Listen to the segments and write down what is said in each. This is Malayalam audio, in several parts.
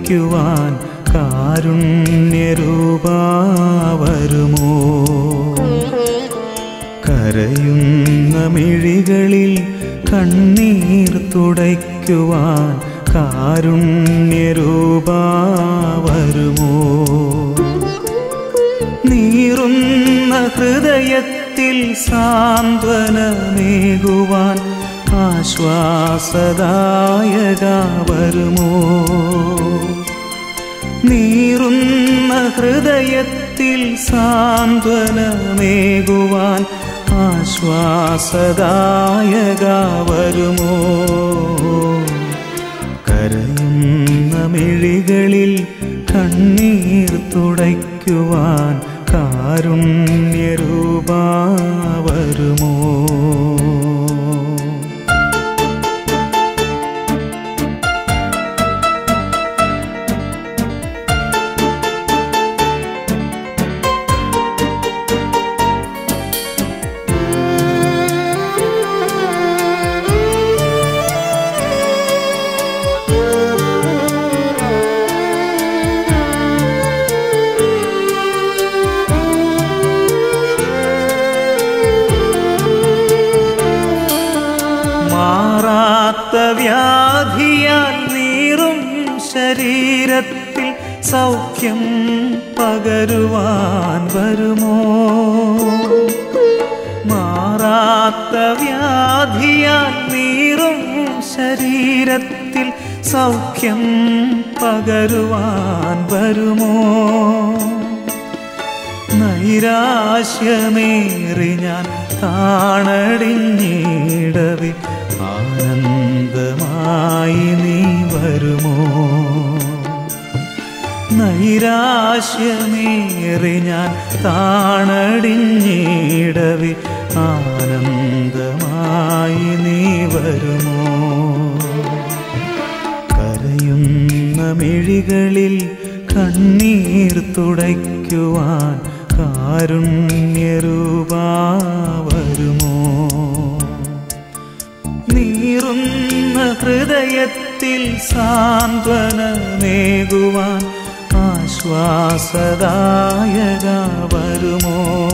തുടയ്ക്കുവാൻ കാരുണ്യരൂപാ വരുമോ കരയുന്ന മിഴികളിൽ കണ്ണീർ തുടയ്ക്കുവാൻ കാരുണ്യരൂപാ വരുമോ നീറുന്ന ഹൃദയത്തിൽ സാന്ത്വനമേകുവാൻ ആശ്വാസദായക വരുമോ നീറുന്ന ഹൃദയത്തിൽ സാന്ത്വനമേകുവാൻ ആശ്വാസദായക വരുമോ കരയുന്ന മിഴികളിൽ കണ്ണീർ തുടയ്ക്കുവാൻ കാരുണ്യരൂപാ വരുമോ മാറാത്ത വ്യാധിയാൽ നീറും ശരീരത്തിൽ സൗഖ്യം പകരുവാൻ വരുമോ മാറാത്ത വ്യാധിയാൽ നീറും ശരീരത്തിൽ സൗഖ്യം പകരുവാൻ വരുമോ നൈരാശ്യമേറി ഞാൻ താണടിഞ്ഞിടവേ ആനന്ദമായി നീ വരുമോ നൈരാശ്യമേറി ഞാൻ താണടിഞ്ഞിടവേ ആനന്ദമായി നീ വരുമോ കരയുന്ന മിഴികളിൽ കണ്ണീർ തുടയ്ക്കുവാൻ കാരുണ്യരൂപാ വരുമോ നീറുന്ന ഹൃദയത്തിൽ സാന്ത്വനമേകുവാൻ ആശ്വാസദായക വരുമോ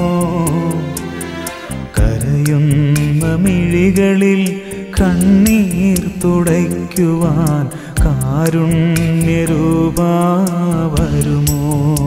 കരയുന്ന മിഴികളിൽ കണ്ണീർ തുടയ്ക്കുവാൻ കാരുണ്യരൂപാ വരുമോ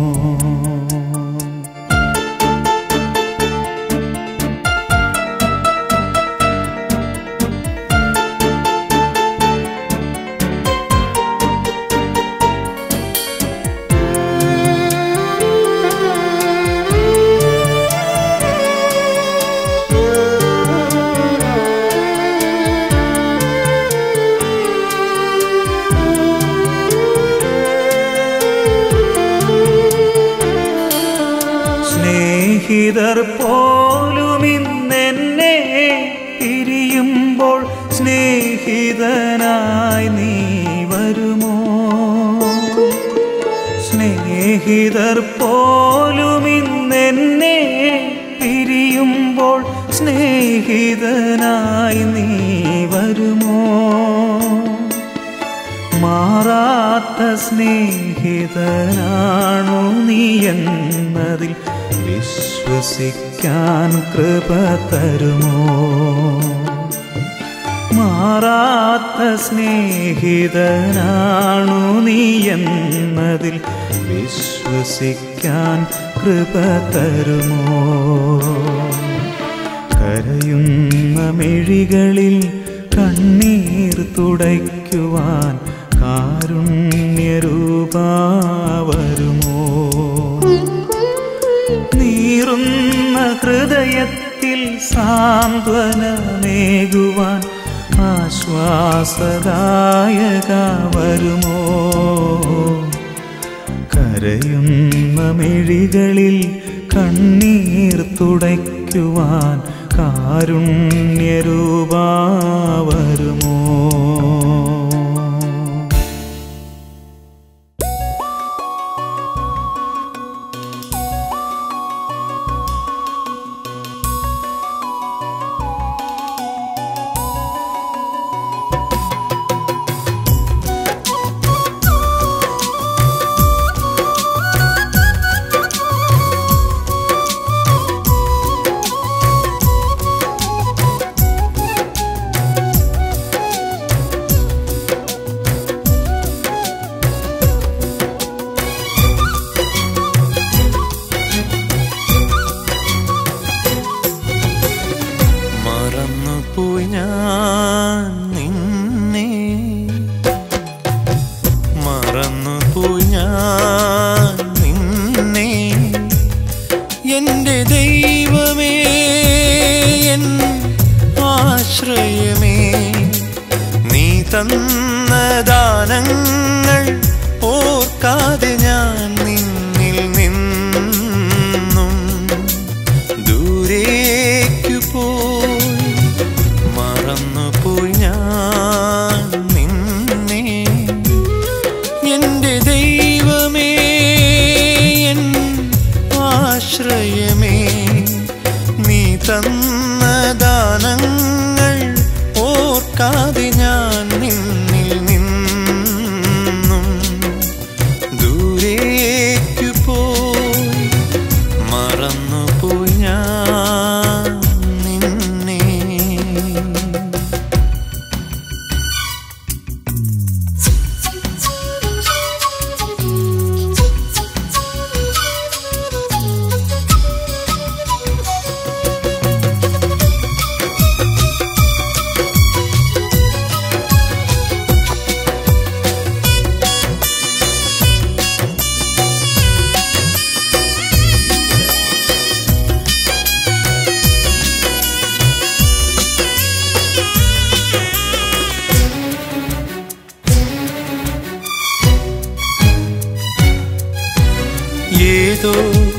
സ്നേഹിതർ പോലും ഇന്നെന്നെ പിരിയുമ്പോൾ സ്നേഹിതനായി നീ വരുമോ സ്നേഹിതർ പോലും ഇന്നെന്നെ പിരിയുമ്പോൾ സ്നേഹിതനായി നീ വരുമോ മാറാത്ത സ്നേഹിതനാണോ നീ എന്നതിൽ വിശ്വസിക്കാൻ കൃപ തരുമോ മാറാത്ത സ്നേഹിതനാണു നീ എന്നതിൽ വിശ്വസിക്കാൻ കൃപ തരുമോ കരയുന്ന മിഴികളിൽ കണ്ണീർ തുടയ്ക്കുവാൻ കാരുണ്യരൂപാ വരുമോ നീറുന്ന ഹൃദയത്തിൽ സാന്ത്വനമേകുവാൻ ആശ്വാസദായക വരുമോ കരയുന്ന മിഴികളിൽ കണ്ണീർ തുടയ്ക്കുവാൻ കാരുണ്യരൂപാ വരുമോ ും ആശ്രയമേ നീ തന്ന ദാനങ്ങൾ ഓർക്കാതെ ഞാൻ നിന്നിൽ നിന്നും ദൂരേക്കു പോയി മറന്നുപോയി ഞാൻ നിന്നെ എന്റെ ദൈവമേ എൻ ആശ്രയമേ നീ തന്ന ദാനങ്ങൾ ഓർക്കാതെ ഞാൻ നിന്നിൽ നിന്നും ദൂരേക്കു പോയി മറന്നുപോയി ഞാൻ നിന്നെ ഏതോ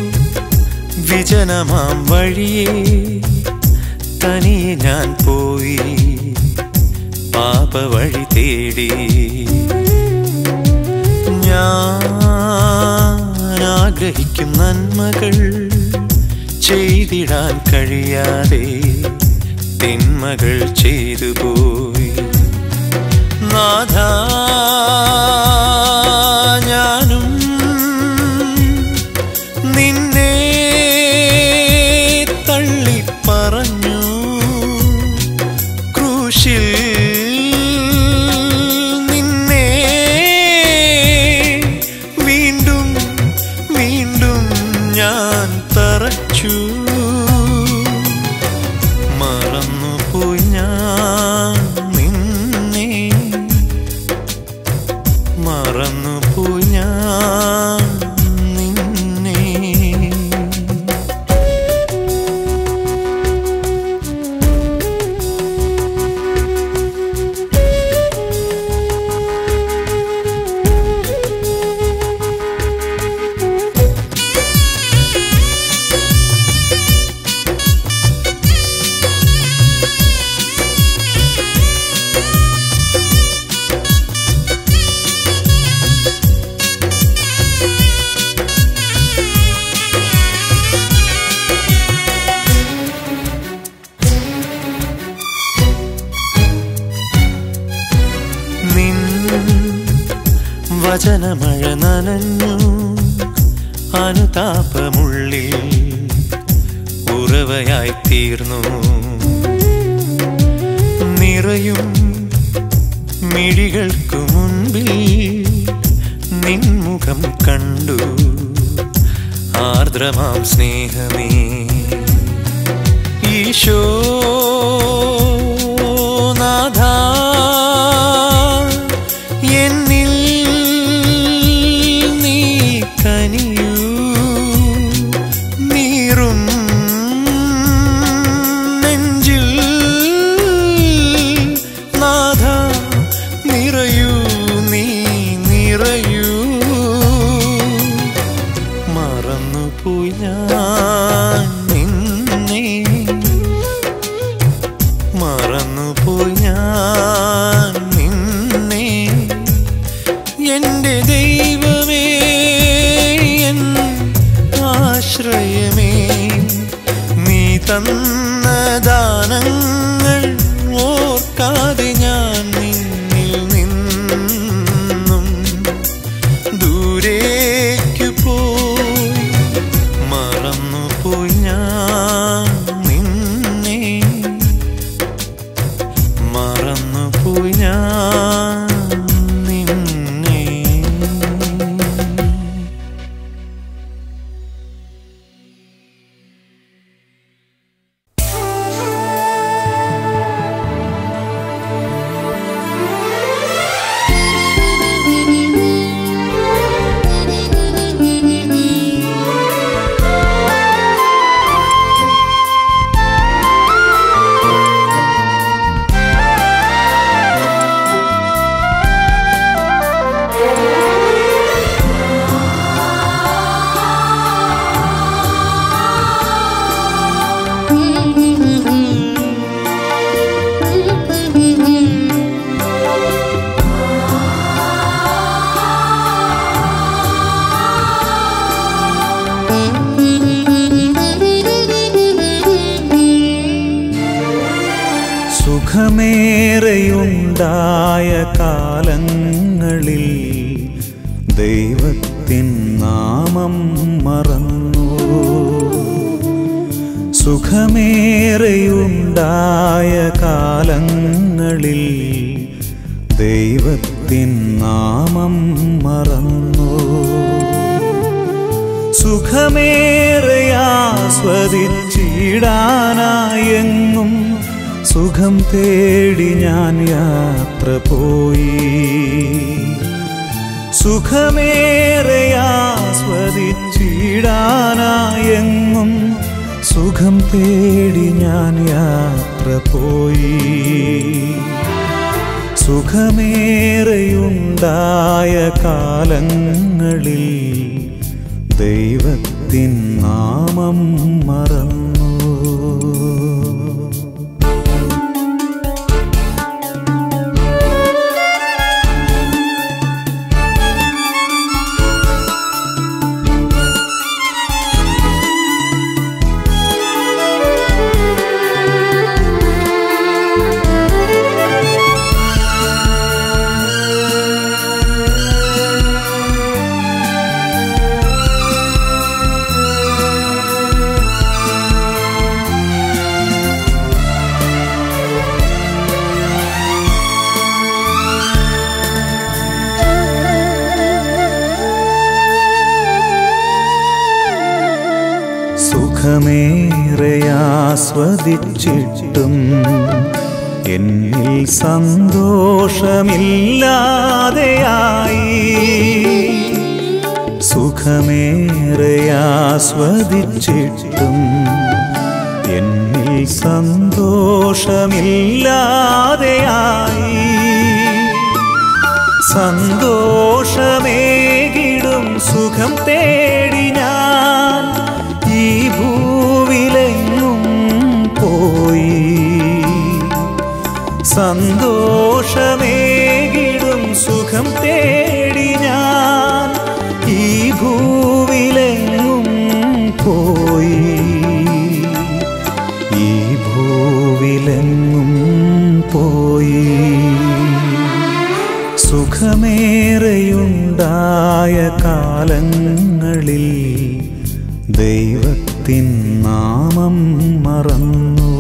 വിജനമാം വഴിയേ തനിയെ ഞാൻ പോയി പാപ വഴി തേടി ഞാൻ ആഗ്രഹിക്കും നന്മകൾ ചെയ്തിടാൻ കഴിയാതെ തിന്മകൾ ചെയ്തു പോയി നാഥ ഞാനും നിന്നെ തള്ളിപ്പറഞ്ഞു ക്രൂശിൽ നിന്നെ വീണ്ടും വീണ്ടും ഞാൻ തറച്ചു മറന്നുപോയി ഞാൻ നിന്നെ മറന്നുപോയി ഞാൻ നിന്നെ നിൻ വചനമഴ നനഞ്ഞു അനുതാപമുള്ളിൽ ഉറവയായി തീർന്നു നിറയും മിഴികൾക്കു മുൻപിൽ നിൻമുഖം കണ്ടു ആർദ്രമാം സ്നേഹമേ ഈശോ നാഥ എന്നിൽ നീ കനിയൂ നീറും നെഞ്ചിൽ നാഥ നിറയൂ നീ നിറയൂ മറന്നുപോയി ഞാൻ നിന്നെ മറന്നുപോയി ഞാൻ നിന്നെ എന്റെ ദൈവമേ എൻ ആശ്രയമേ നീ തന്ന ദാനങ്ങൾ ഓർക്കാതെ ഞാൻ നിന്നിൽ നിന്നും ദൂരേക്കു പോയി മറന്നുപോയി ഞാൻ നിന്നെ മറന്നുപോയി ഞാൻ നിന്നെ ആ സുഖമേറെയുണ്ടായ കാലങ്ങളിൽ ദൈവത്തിൻ നാമം മറന്നു സുഖമേറെയുണ്ടായ കാലങ്ങളിൽ ദൈവത്തിൻ നാമം മറന്നു സുഖമേറെയാസ്വദിച്ചിടാനായെങ്ങും സുഖം തേടി ഞാൻ യാത്ര പോയി സുഖമേറെയാസ്വദിച്ചിടാനായെങ്ങും സുഖം തേടി ഞാൻ യാത്ര പോയി സുഖമേറെയുണ്ടായ കാലങ്ങളിൽ ദൈവത്തിൻ നാമം മറന്നു സുഖമേറെയാസ്വദിച്ചിട്ടും എന്നിൽ സന്തോഷമില്ലാതെയായി സുഖമേറെയാസ്വദിച്ചിട്ടും എന്നിൽ സന്തോഷമില്ലാതെയായി സന്തോഷമേകിടും സുഖം തേടി ഞാൻ ഈ ഭൂവിലെങ്ങും പോയി സന്തോഷമേകിടും സുഖം തേടി ഞാൻ ഈ ഭൂവിലെങ്ങും പോയി ഈ ഭൂവിലെങ്ങും പോയി സുഖമേറെയുണ്ടായ കാലങ്ങളിൽ ദൈവത്തിൻ നാമം മറന്നു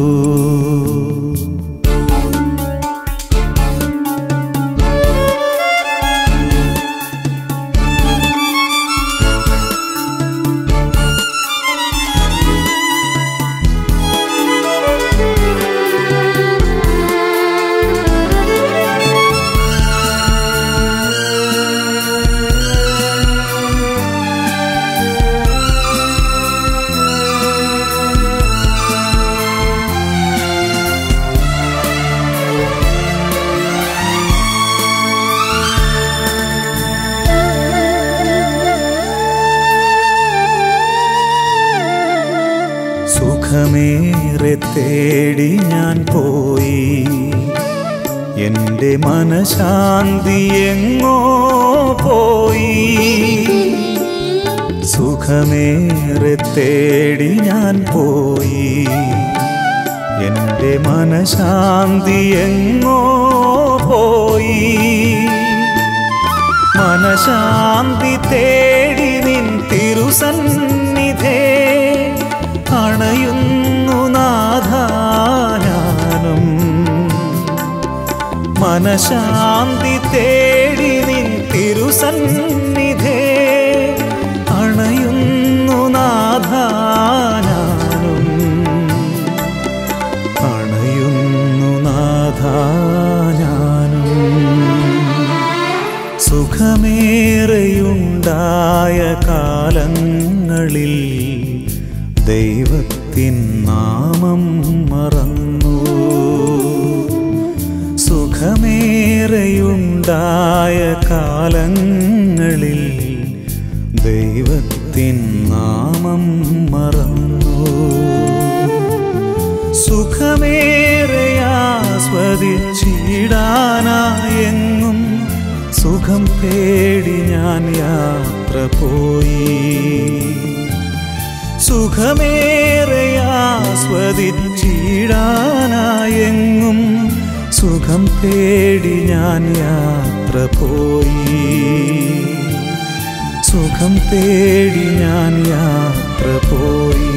സുഖമേറെ തേടി ഞാൻ പോയി എൻ്റെ മനശാന്തി എങ്ങോ പോയി സുഖമേറെ തേടി ഞാൻ പോയി എൻ്റെ മനശാന്തി എങ്ങോ പോയി മനശാന്തി തേടി നിൻ തിരുസന്നിധേ അണയുന്നു നാഥാനും മനശാന്തി തേടി നിൻ തിരുസന്നിധേ അണയുന്നു നാഥാനും അണയുന്നു നാഥാനും സുഖമേറെയുണ്ടായ കാലങ്ങളിൽ ദൈവത്തിൻ നാമം മറന്നു സുഖമേറെയുണ്ടായ കാലങ്ങളിൽ ദൈവത്തിൻ നാമം മറന്നു സുഖമേറെയാസ്വദിച്ചിടാനായെങ്ങും സുഖം തേടി ഞാൻ യാത്ര പോയി സുഖമേറെയാസ്വദിച്ചിടാനായെങ്ങും സുഖം തേടി ഞാൻ യാത്ര പോയി സുഖം തേടി ഞാൻ യാത്ര പോയി